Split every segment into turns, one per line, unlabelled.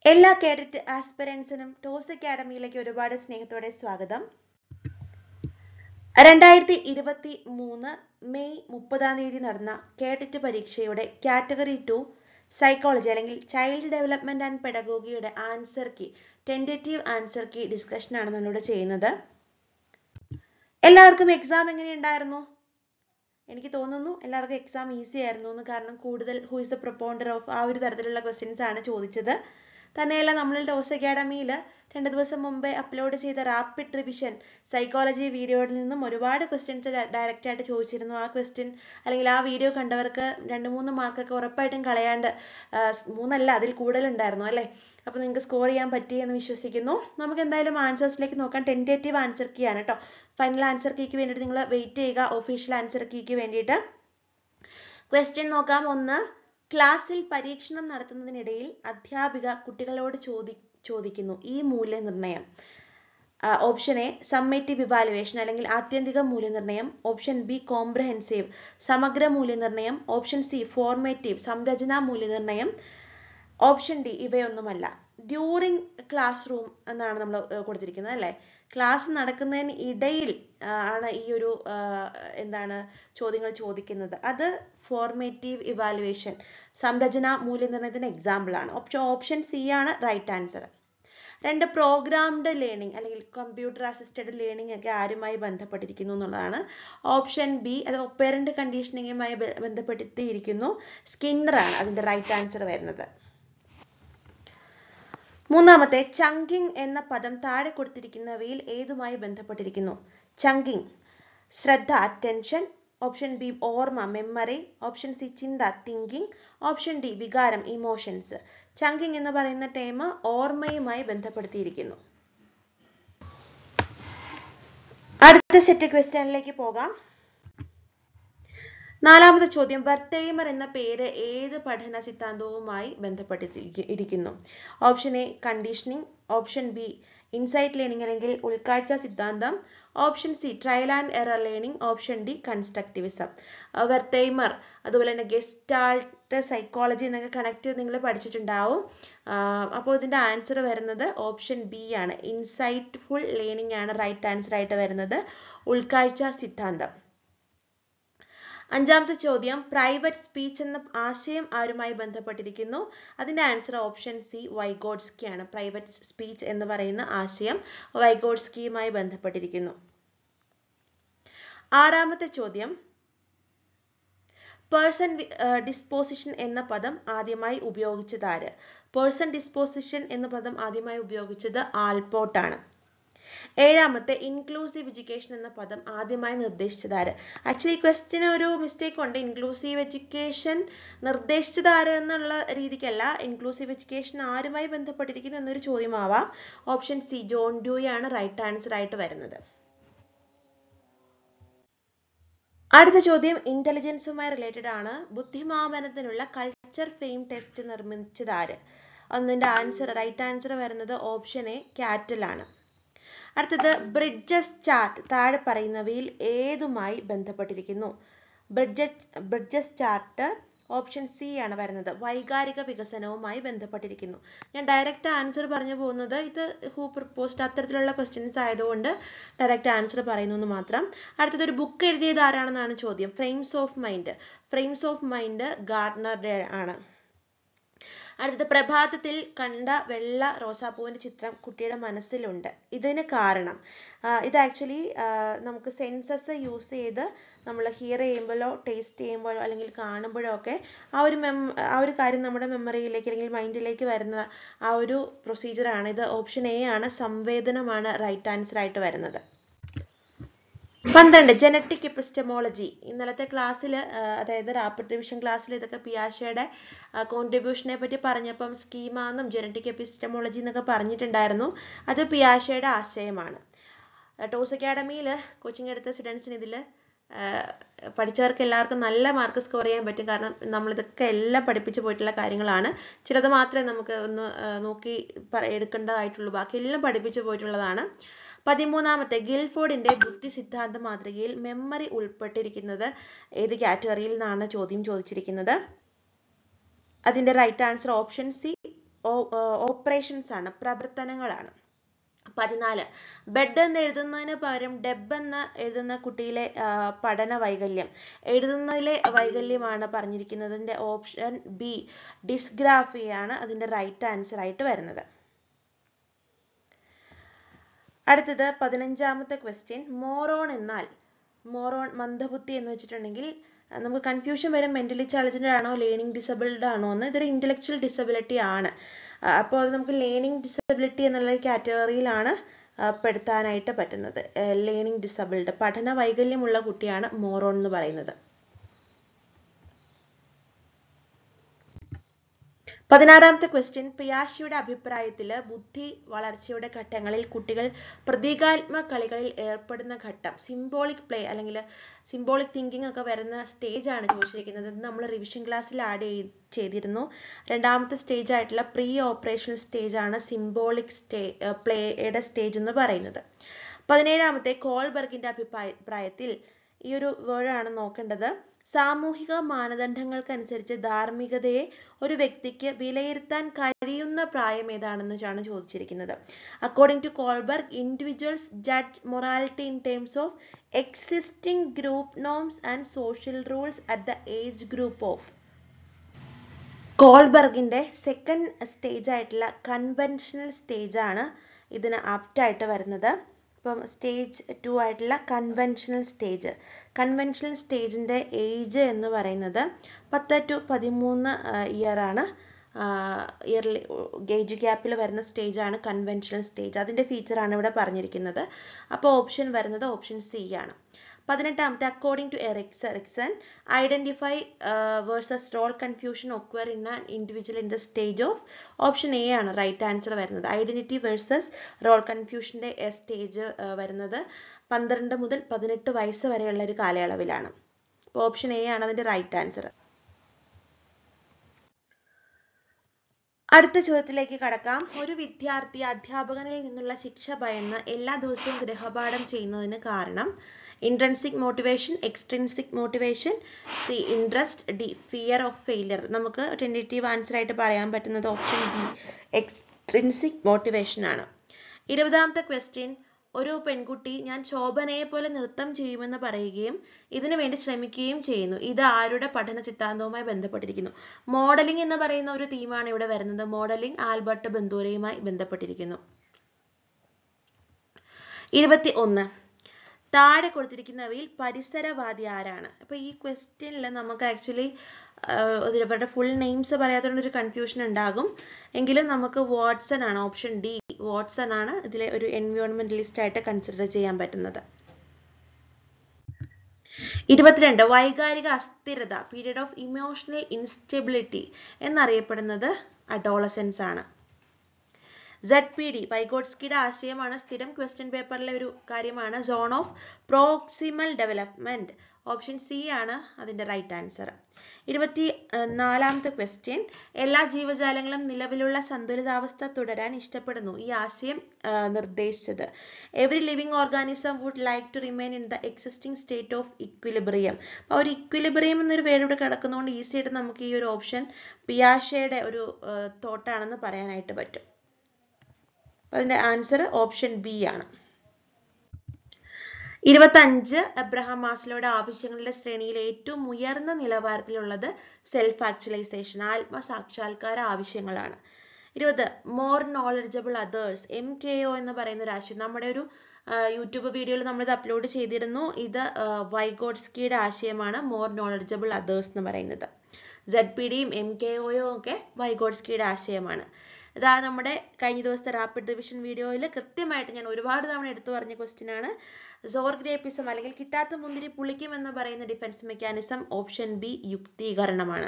എല്ലാ cadet ആസ്പിറൻസിനും toss അക്കാഡമിയിലേക്ക് ഒരുപാട് സ്നേഹത്തോടെ സ്വാഗതം രണ്ടായിരത്തി ഇരുപത്തി മൂന്ന് മെയ് മുപ്പതാം തീയതി നടന്ന കേഡറ്റ് പരീക്ഷയുടെ കാറ്റഗറി ടു സൈക്കോളജി അല്ലെങ്കിൽ ചൈൽഡ് ഡെവലപ്മെന്റ് ആൻഡ് പെഡഗോഗിയുടെ answer key tentative answer key discussion ആണ് നമ്മളിവിടെ ചെയ്യുന്നത് എല്ലാവർക്കും എക്സാം എങ്ങനെയുണ്ടായിരുന്നു എനിക്ക് തോന്നുന്നു എല്ലാവർക്കും എക്സാം ഈസി ആയിരുന്നു എന്ന് കാരണം കൂടുതൽ who is the propounder of ആ ഒരു തരത്തിലുള്ള ക്വസ്റ്റ്യൻസ് ആണ് ചോദിച്ചത് തന്നെയല്ല നമ്മൾ ടോസ് അക്കാഡമിയിൽ രണ്ട് ദിവസം മുമ്പേ അപ്ലോഡ് ചെയ്ത റാപ്പിഡ് റിവിഷൻ സൈക്കോളജി വീഡിയോയിൽ നിന്നും ഒരുപാട് ക്വസ്റ്റ്യൻസ് ഡയറക്റ്റ് ആയിട്ട് ചോദിച്ചിരുന്നു ആ ക്വസ്റ്റ്യൻ അല്ലെങ്കിൽ ആ വീഡിയോ കണ്ടവർക്ക് രണ്ട് മൂന്ന് മാർക്കൊക്കെ ഉറപ്പായിട്ടും കളയാണ്ട് മൂന്നല്ല അതിൽ കൂടുതലുണ്ടായിരുന്നു അല്ലേ അപ്പോൾ നിങ്ങൾക്ക് സ്കോർ ചെയ്യാൻ പറ്റി എന്ന് വിശ്വസിക്കുന്നു നമുക്ക് എന്തായാലും ആൻസേഴ്സിലേക്ക് നോക്കാം ടെൻറ്റേറ്റീവ് ആൻസർ കീ ആണ് കേട്ടോ ഫൈനൽ ആൻസർ കീക്ക് വേണ്ടിയിട്ട് നിങ്ങൾ വെയിറ്റ് ചെയ്യുക ഒഫീഷ്യൽ ആൻസർ കീക്ക് വേണ്ടിയിട്ട് ക്വസ്റ്റ്യൻ നോക്കാം ഒന്ന് ക്ലാസ്സിൽ പരീക്ഷണം നടത്തുന്നതിനിടയിൽ അധ്യാപിക കുട്ടികളോട് ചോദി ചോദിക്കുന്നു ഈ മൂല്യനിർണ്ണയം ഓപ്ഷൻ എ സമ്മേറ്റീവ് ഇവാലുവേഷൻ അല്ലെങ്കിൽ ആത്യന്തിക മൂല്യനിർണ്ണയം ഓപ്ഷൻ ബി കോംപ്രഹെൻസീവ് സമഗ്ര മൂല്യനിർണ്ണയം ഓപ്ഷൻ സി ഫോർമേറ്റീവ് സംരചനാ മൂല്യനിർണ്ണയം ഓപ്ഷൻ ഡി ഇവയൊന്നുമല്ല ഡ്യൂറിങ് ക്ലാസ് റൂം എന്നാണ് നമ്മൾ കൊടുത്തിരിക്കുന്നത് അല്ലേ ക്ലാസ് നടക്കുന്നതിന് ഇടയിൽ ആണ് ഈ ഒരു എന്താണ് ചോദ്യങ്ങൾ ചോദിക്കുന്നത് അത് ഫോർമേറ്റീവ് ഇവാലുവേഷൻ സംരചന മൂല്യനിർണ്ണയത്തിന് എക്സാമ്പിൾ ആണ് ഓപ്ഷൻ ഓപ്ഷൻ സി ആണ് റൈറ്റ് ആൻസർ രണ്ട് പ്രോഗ്രാംഡ് ലേണിംഗ് അല്ലെങ്കിൽ കമ്പ്യൂട്ടർ അസിസ്റ്റഡ് ലേണിംഗ് ഒക്കെ ആരുമായി ബന്ധപ്പെട്ടിരിക്കുന്നു എന്നുള്ളതാണ് ഓപ്ഷൻ ബി അത് ഒപ്പേറന്റ് കണ്ടീഷനിങ്ങുമായി ബന്ധപ്പെടുത്തിയിരിക്കുന്നു സ്കിന്നർ ആണ് അതിന്റെ റൈറ്റ് ആൻസർ വരുന്നത് മൂന്നാമത്തെ ചങ്കിങ് എന്ന പദം താഴെ കൊടുത്തിരിക്കുന്നവയിൽ ഏതുമായി ബന്ധപ്പെട്ടിരിക്കുന്നു ചങ്കിങ് ശ്രദ്ധ അറ്റൻഷൻ ഓപ്ഷൻ ബി ഓർമ്മ മെമ്മറി ഓപ്ഷൻ സി ചിന്ത തിങ്കിങ് ഓപ്ഷൻ ഡി വികാരം ഇമോഷൻസ് ചങ്കിങ് എന്ന് പറയുന്ന ടേം ഓർമ്മയുമായി ബന്ധപ്പെടുത്തിയിരിക്കുന്നു അടുത്ത സെറ്റ് ക്വസ്റ്റ്യനിലേക്ക് പോകാം നാലാമത്തെ ചോദ്യം ബർട്ടൈമർ എന്ന പേര് ഏത് പഠന സിദ്ധാന്തവുമായി ബന്ധപ്പെട്ടിരിക്കുന്നു option A conditioning option B insight learning അല്ലെങ്കിൽ ഉൾക്കാഴ്ച സിദ്ധാന്തം option C trial and error learning option D constructivism Wertheimer അതുപോലെ തന്നെ ഗെസ്റ്റാൾട്ട് സൈക്കോളജി എന്നൊക്കെ കണക്ട് നിങ്ങൾ പഠിച്ചിട്ടുണ്ടാവും അപ്പോൾ ഇതിന്റെ ആൻസർ വരുന്നത് ഓപ്ഷൻ ബി ആണ് ഇൻസൈറ്റ്ഫുൾ ലേണിംഗ് ആണ് റൈറ്റ് ആൻസർ ആയിട്ട് വരുന്നത് ഉൾക്കാഴ്ച സിദ്ധാന്തം അഞ്ചാമത്തെ ചോദ്യം പ്രൈവറ്റ് സ്പീച്ച് എന്ന ആശയം ആരുമായി ബന്ധപ്പെട്ടിരിക്കുന്നു അതിന്റെ ആൻസർ ഓപ്ഷൻ സി വൈഗോഡ്സ്കി ആണ് പ്രൈവറ്റ് സ്പീച്ച് എന്ന് പറയുന്ന ആശയം വൈഗോഡ്സ്കിയുമായി ബന്ധപ്പെട്ടിരിക്കുന്നു ആറാമത്തെ ചോദ്യം പേഴ്സൺ ഡിസ്പോസിഷൻ എന്ന പദം ആദ്യമായി ഉപയോഗിച്ചത് ആര് പേഴ്സൺ ഡിസ്പോസിഷൻ എന്ന പദം ആദ്യമായി ഉപയോഗിച്ചത് ആൽപോർട്ട് ആണ് ഏഴാമത്തെ ഇൻക്ലൂസീവ് എഡ്യൂക്കേഷൻ എന്ന പദം ആദ്യമായി നിർദ്ദേശിച്ചത് ആര് ആക്ച്വലി ക്വസ്റ്റിന് ഒരു മിസ്റ്റേക്ക് ഉണ്ട് ഇൻക്ലൂസീവ് എഡ്യൂക്കേഷൻ നിർദ്ദേശിച്ചത് ആര് എന്നുള്ള രീതിക്കല്ല ഇൻക്ലൂസീവ് എഡ്യൂക്കേഷൻ ആരുമായി ബന്ധപ്പെട്ടിരിക്കുന്നു എന്നൊരു ചോദ്യമാവാം ഓപ്ഷൻ സി ജോൺ ഡ്യൂയി ആണ് റൈറ്റ് ആൻസർ ആയിട്ട് വരുന്നത് അടുത്ത ചോദ്യം ഇന്റലിജൻസുമായി റിലേറ്റഡ് ആണ് ബുദ്ധിമാപനത്തിനുള്ള കൾച്ചർ ഫെയിം ടെസ്റ്റ് നിർമ്മിച്ചത് ആര് അതിന്റെ ആൻസർ റൈറ്റ് ആൻസർ വരുന്നത് ഓപ്ഷൻ എ കാറ്റൽ ആണ് അടുത്തത് ബ്രിഡ്ജസ് ചാർട്ട് താഴെ പറയുന്നവയിൽ ഏതുമായി ബന്ധപ്പെട്ടിരിക്കുന്നു Bridges Bridges chart option C ആണ് വരുന്നത് വൈകാരിക വികസനവുമായി ബന്ധപ്പെട്ടിരിക്കുന്നു ഞാൻ ഡയറക്റ്റ് ആൻസർ പറഞ്ഞു പോകുന്നത് ഇത് ഹൂ പ്രപ്പോസ്ഡ് അത്തരത്തിലുള്ള ക്വസ്റ്റ്യൻസ് ആയതുകൊണ്ട് ഡയറക്റ്റ് ആൻസർ പറയുന്നു എന്ന് മാത്രം അടുത്തത് ഒരു ബുക്ക് എഴുതിയത് ആരാണെന്നാണ് ചോദ്യം frames of mind frames of mind ഗാർഡനറുടെ ആണ് അടുത്തത് പ്രഭാതത്തിൽ കണ്ട വെള്ള റോസാപ്പൂവിന്റെ ചിത്രം കുട്ടിയുടെ മനസ്സിലുണ്ട് ഇതിന് കാരണം ഇത് ആക്ച്വലി നമുക്ക് സെൻസസ് യൂസ് ചെയ്ത് നമ്മൾ ഹിയർ ചെയ്യുമ്പോഴോ ടേസ്റ്റ് ചെയ്യുമ്പോഴോ അല്ലെങ്കിൽ കാണുമ്പോഴോ ഒക്കെ ആ ഒരു മെം ആ ഒരു കാര്യം നമ്മുടെ മെമ്മറിയിലേക്ക് അല്ലെങ്കിൽ മൈൻഡിലേക്ക് വരുന്ന ആ ഒരു പ്രൊസീജിയറാണ് ഇത് ഓപ്ഷൻ എ ആണ് സംവേദനമാണ് റൈറ്റ് ആൻസർ ആയിട്ട് വരുന്നത് പന്ത്രണ്ട് ജനറ്റിക് എപ്പിസ്റ്റമോളജി ഇന്നലത്തെ ക്ലാസ്സിൽ അതായത് റാപ്പിഡ് റിവിഷൻ ക്ലാസ്സിൽ ഇതൊക്കെ പിയാഷയുടെ കോൺട്രിബ്യൂഷനെ പറ്റി പറഞ്ഞപ്പം സ്കീമാന്നും ജനറ്റിക് എപ്പിസ്റ്റമോളജി എന്നൊക്കെ പറഞ്ഞിട്ടുണ്ടായിരുന്നു അത് പിയാഷയുടെ ആശയമാണ് ടോസ് അക്കാഡമിയിൽ കോച്ചിങ് എടുത്ത സ്റ്റുഡൻസിന് ഇതിൽ പഠിച്ചവർക്ക് എല്ലാവർക്കും നല്ല മാർക്ക് സ്കോർ ചെയ്യാൻ പറ്റും കാരണം നമ്മൾ ഇതൊക്കെ എല്ലാം പഠിപ്പിച്ചു പോയിട്ടുള്ള കാര്യങ്ങളാണ് ചിലത് മാത്രമേ നമുക്ക് ഒന്ന് നോക്കി എടുക്കേണ്ടതായിട്ടുള്ളൂ ബാക്കി എല്ലാം പഠിപ്പിച്ചു പോയിട്ടുള്ളതാണ് പതിമൂന്നാമത്തെ ഗിൽഫോർഡിന്റെ ബുദ്ധി സിദ്ധാന്ത മാതൃകയിൽ മെമ്മറി ഉൾപ്പെട്ടിരിക്കുന്നത് ഏത് കാറ്റഗറിയിൽ നിന്നാണ് ചോദ്യം ചോദിച്ചിരിക്കുന്നത് അതിന്റെ right answer option C operations ആണ് പ്രവർത്തനങ്ങളാണ് പതിനാല് ബെഡ് എന്ന് എഴുതുന്നതിന് പകരം ഡെബ് എന്ന് എഴുതുന്ന കുട്ടിയിലെ ആ, പഠന വൈകല്യം എഴുതുന്നതിലെ വൈകല്യമാണ് പറഞ്ഞിരിക്കുന്നതിന്റെ ഓപ്ഷൻ ബി ഡിസ്ഗ്രാഫിയാണ് അതിന്റെ റൈറ്റ് ആൻസർ ആയിട്ട് വരുന്നത് അടുത്തത് പതിനഞ്ചാമത്തെ ക്വസ്റ്റ്യൻ മോറോൺ എന്നാൽ മോറോൺ മന്ദബുദ്ധി എന്ന് വെച്ചിട്ടുണ്ടെങ്കിൽ അഹ് നമുക്ക് കൺഫ്യൂഷൻ വരും മെന്റലി ചാലഞ്ചഡ് ആണോ ലേണിംഗ് ഡിസബിൾഡ് ആണോ എന്ന് ഇതൊരു ഇന്റലക്ച്വൽ ഡിസബിലിറ്റി ആണ് അഹ് അപ്പോൾ അത് നമുക്ക് ലേണിംഗ് ഡിസബിലിറ്റി എന്നുള്ള കാറ്റഗറിയിലാണ് പെടുത്താനായിട്ട് പറ്റുന്നത് ലേണിംഗ് ഡിസബിൾഡ് പഠന വൈകല്യമുള്ള കുട്ടിയാണ് മോറോൺ എന്ന് പറയുന്നത് പതിനാറാമത്തെ ക്വസ്റ്റ്യൻ പിയാഷിയുടെ അഭിപ്രായത്തിൽ ബുദ്ധി വളർച്ചയുടെ ഘട്ടങ്ങളിൽ കുട്ടികൾ പ്രതീകാത്മക കളികളിൽ ഏർപ്പെടുന്ന ഘട്ടം സിംബോളിക് പ്ലേ അല്ലെങ്കിൽ സിംബോളിക് തിങ്കിങ് ഒക്കെ വരുന്ന സ്റ്റേജ് ആണ് ചോദിച്ചിരിക്കുന്നത് ഇത് നമ്മൾ റിവിഷൻ ക്ലാസ്സിൽ ആഡ് ചെയ്തിരുന്നു രണ്ടാമത്തെ സ്റ്റേജ് ആയിട്ടുള്ള പ്രീ ഓപ്പറേഷണൽ സ്റ്റേജ് ആണ് സിംബോളിക് സ്റ്റേ പ്ലേയുടെ സ്റ്റേജ് എന്ന് പറയുന്നത് പതിനേഴാമത്തെ കോൾബർഗിന്റെ അഭിപ്രായത്തിൽ ഈ ഒരു വേർഡാണ് നോക്കേണ്ടത് സാമൂഹിക മാനദണ്ഡങ്ങൾക്കനുസരിച്ച് ധാർമ്മികതയെ ഒരു വ്യക്തിക്ക് വിലയിരുത്താൻ കഴിയുന്ന പ്രായം ഏതാണെന്നാണ് ചോദിച്ചിരിക്കുന്നത് according to Kohlberg individuals judge morality in terms of existing group norms and social rules at the age group of കോൾബർഗിന്റെ സെക്കൻഡ് സ്റ്റേജ് ആയിട്ടുള്ള കൺവെൻഷണൽ സ്റ്റേജ് ആണ് ഇതിന് ആപ്റ്റ് ആയിട്ട് വരുന്നത് ഇപ്പം സ്റ്റേജ് ടു ആയിട്ടുള്ള കൺവെൻഷണൽ സ്റ്റേജ് കൺവെൻഷണൽ സ്റ്റേജിന്റെ ഏജ് എന്ന് പറയുന്നത് പത്ത് ടു പതിമൂന്ന് ഇയർ ആണ് ഇയർലി ഗേജ് ഗ്യാപ്പിൽ വരുന്ന സ്റ്റേജ് ആണ് കൺവെൻഷണൽ സ്റ്റേജ് അതിന്റെ ഫീച്ചർ ആണ് ഇവിടെ പറഞ്ഞിരിക്കുന്നത് അപ്പോൾ ഓപ്ഷൻ വരുന്നത് ഓപ്ഷൻ സി ആണ് പതിനെട്ടാമത്തെ according to Eriks Erikson identify versus role confusion occur in an individual in the stage of option A ആണ് റൈറ്റ് ആൻസർ വരുന്നത് ഐഡന്റിറ്റി വേഴ്സസ് റോൾ കൺഫ്യൂഷന്റെ സ്റ്റേജ് വരുന്നത് പന്ത്രണ്ട് മുതൽ പതിനെട്ട് വയസ്സ് വരെയുള്ള ഒരു കാലയളവിലാണ് അപ്പോൾ ഓപ്ഷൻ എ ആണ് അതിന്റെ റൈറ്റ് ആൻസർ അടുത്ത ചോദ്യത്തിലേക്ക് കടക്കാം ഒരു വിദ്യാർത്ഥി അധ്യാപകനിൽ നിന്നുള്ള ശിക്ഷ ഭയന്ന് എല്ലാ ദിവസവും ഗൃഹപാഠം ചെയ്യുന്നതിന് കാരണം intrinsic motivation extrinsic motivation C interest D fear of failure നമുക്ക് ടെൻറ്റേറ്റീവ് ആൻസർ ആയിട്ട് പറയാൻ പറ്റുന്നത് ഓപ്ഷൻ ബി എക്സ്ട്രിൻസിക് മോട്ടിവേഷൻ ആണ് ഇരുപതാമത്തെ ക്വസ്റ്റ്യൻ ഒരു പെൺകുട്ടി ഞാൻ ശോഭനയെ പോലെ നൃത്തം ചെയ്യുമെന്ന് പറയുകയും ഇതിനു വേണ്ടി ശ്രമിക്കുകയും ചെയ്യുന്നു ഇത് ആരുടെ പഠന സിദ്ധാന്തവുമായി ബന്ധപ്പെട്ടിരിക്കുന്നു മോഡലിംഗ് എന്ന് പറയുന്ന ഒരു തീമാണ് ഇവിടെ വരുന്നത് മോഡലിംഗ് ആൽബർട്ട് ബന്ദൂരയുമായി ബന്ധപ്പെട്ടിരിക്കുന്നു ഇരുപത്തി ഒന്ന് താഴെ കൊടുത്തിരിക്കുന്നവയിൽ പരിസരവാദി ആരാണ് അപ്പൊ ഈ ക്വസ്റ്റ്യനിൽ നമുക്ക് ആക്ച്വലി ഇവരുടെ ഫുൾ നെയിംസ് പറയാത്തതുകൊണ്ട് ഒരു കൺഫ്യൂഷൻ ഉണ്ടാകും എങ്കിലും നമുക്ക് വാട്സൺ ആണ് ഓപ്ഷൻ ഡി വാട്സൺ ആണ് ഇതിലെ ഒരു എൻവയോൺമെന്റലിസ്റ്റ് ആയിട്ട് കൺസിഡർ ചെയ്യാൻ പറ്റുന്നത് ഇരുപത്തിരണ്ട് വൈകാരിക അസ്ഥിരത പീരിയഡ് ഓഫ് ഇമോഷണൽ ഇൻസ്റ്റെബിലിറ്റി എന്നറിയപ്പെടുന്നത് അഡോളസൻസ് ആണ് സെഡ് പി ഡി വൈഗോട്സ്കിയുടെ ആശയമാണ് സ്ഥിരം ക്വസ്റ്റ്യൻ പേപ്പറിലെ ഒരു കാര്യമാണ് zone of proximal development option C ആണ് അതിന്റെ റൈറ്റ് ആൻസർ ഇരുപത്തി നാലാമത്തെ ക്വസ്റ്റ്യൻ എല്ലാ ജീവജാലങ്ങളും നിലവിലുള്ള സന്തുലിതാവസ്ഥ തുടരാൻ ഇഷ്ടപ്പെടുന്നു ഈ ആശയം നിർദ്ദേശിച്ചത് every living organism would like to remain in the existing state of equilibrium അപ്പോൾ ഒരു ഇക്വിലിബ്രിയം എന്നൊരു വേർഡ് ഇവിടെ കിടക്കുന്നതുകൊണ്ട് ഈസി ആയിട്ട് നമുക്ക് ഈ ഒരു ഓപ്ഷൻ പിയാഷയുടെ ഒരു തോട്ടാണെന്ന് പറയാനായിട്ട് പറ്റും അതിന്റെ ആൻസർ ഓപ്ഷൻ ബി ആണ് ഇരുപത്തഞ്ച് എബ്രഹാം മാസ്ലോയുടെ ആവശ്യങ്ങളുടെ ശ്രേണിയിൽ ഏറ്റവും ഉയർന്ന നിലവാരത്തിലുള്ളത് സെൽഫ് ആക്ച്വലൈസേഷൻ ആത്മസാക്ഷാത്കാര ആവശ്യങ്ങളാണ് ഇരുപത് more knowledgeable others M K O എന്ന് പറയുന്ന ഒരു ആശയം നമ്മുടെ ഒരു യൂട്യൂബ് വീഡിയോയിൽ നമ്മളിത് അപ്ലോഡ് ചെയ്തിരുന്നു ഇത് വൈഗോഡ്സ്കിയുടെ ആശയമാണ് മോർ നോളജബിൾ അതേഴ്സ് എന്ന് പറയുന്നത് സെഡ് പി ഡിയും എം കെ ഒയും ഒക്കെ വൈഗോഡ്സ്കിയുടെ ആശയമാണ് ഇതാ നമ്മുടെ കഴിഞ്ഞ ദിവസത്തെ റാപ്പിഡ് റിവിഷൻ വീഡിയോയിൽ കൃത്യമായിട്ട് ഞാൻ ഒരുപാട് തവണ എടുത്തു പറഞ്ഞ ക്വസ്റ്റ്യൻ ആണ് സോർഗ്രേപ്പിസം അല്ലെങ്കിൽ കിട്ടാത്ത മുന്തിരി പുളിക്കും എന്ന് പറയുന്ന ഡിഫൻസ് മെക്കാനിസം ഓപ്ഷൻ ബി യുക്തീകരണമാണ്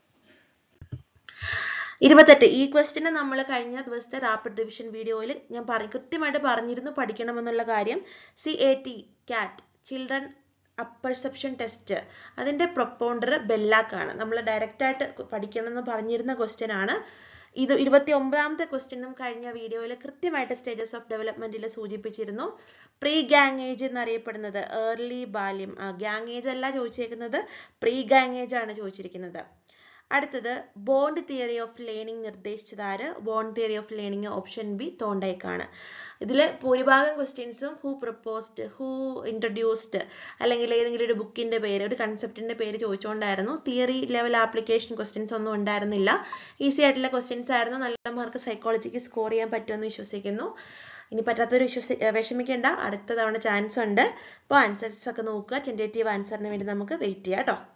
ഇരുപത്തെട്ട് ഈ ക്വസ്റ്റിന് നമ്മൾ കഴിഞ്ഞ ദിവസത്തെ റാപ്പിഡ് റിവിഷൻ വീഡിയോയിൽ ഞാൻ പറ കൃത്യമായിട്ട് പറഞ്ഞിരുന്നു പഠിക്കണമെന്നുള്ള കാര്യം C A T cat children apperception test അതിന്റെ പ്രൊപ്പോണ്ടർ ബെല്ലാക്ക് ആണ് നമ്മൾ ഡയറക്റ്റ് ആയിട്ട് പഠിക്കണം എന്ന് പറഞ്ഞിരുന്ന ക്വസ്റ്റ്യൻ ആണ് ഇത് ഇരുപത്തി ഒമ്പതാമത്തെ ക്വസ്റ്റ്യനും കഴിഞ്ഞ വീഡിയോയിൽ കൃത്യമായിട്ട് സ്റ്റേജസ് ഓഫ് ഡെവലപ്മെന്റിൽ സൂചിപ്പിച്ചിരുന്നു പ്രീ ഗാങ് ഏജ് എന്നറിയപ്പെടുന്നത് ഏർലി ബാല്യം ഗാങ് ഏജ് അല്ല ചോദിച്ചേക്കുന്നത് പ്രീ ഗാങ് ഏജ് ആണ് ചോദിച്ചിരിക്കുന്നത് അടുത്തത് ബോണ്ട് തിയറി ഓഫ് ലേണിംഗ് നിർദ്ദേശിച്ചത് ആര് bond theory of learning option B തോണ്ടൈക്കാണ് ഇതിൽ ഭൂരിഭാഗം ക്വസ്റ്റ്യൻസും ഹൂ പ്രപ്പോസ്ഡ് ഹൂ ഇൻട്രൊഡ്യൂസ്ഡ് അല്ലെങ്കിൽ ഏതെങ്കിലും ഒരു ബുക്കിന്റെ പേര് ഒരു കൺസെപ്റ്റിന്റെ പേര് ചോദിച്ചുകൊണ്ടായിരുന്നു തിയറി ലെവൽ ആപ്ലിക്കേഷൻ ക്വസ്റ്റ്യൻസ് ഒന്നും ഉണ്ടായിരുന്നില്ല ഈസി ആയിട്ടുള്ള ക്വസ്റ്റ്യൻസ് ആയിരുന്നു നല്ല മാർക്ക് സൈക്കോളജിക്ക് സ്കോർ ചെയ്യാൻ പറ്റുമെന്ന് വിശ്വസിക്കുന്നു ഇനി പറ്റാത്തൊരു വിശ്വസി വിഷമിക്കേണ്ട അടുത്ത തവണ ചാൻസ് ഉണ്ട് അപ്പോൾ ആൻസേഴ്സ് ഒക്കെ നോക്കുക ടെൻറ്റേറ്റീവ് ആൻസറിന് വേണ്ടി നമുക്ക് വെയിറ്റ് ചെയ്യാം കേട്ടോ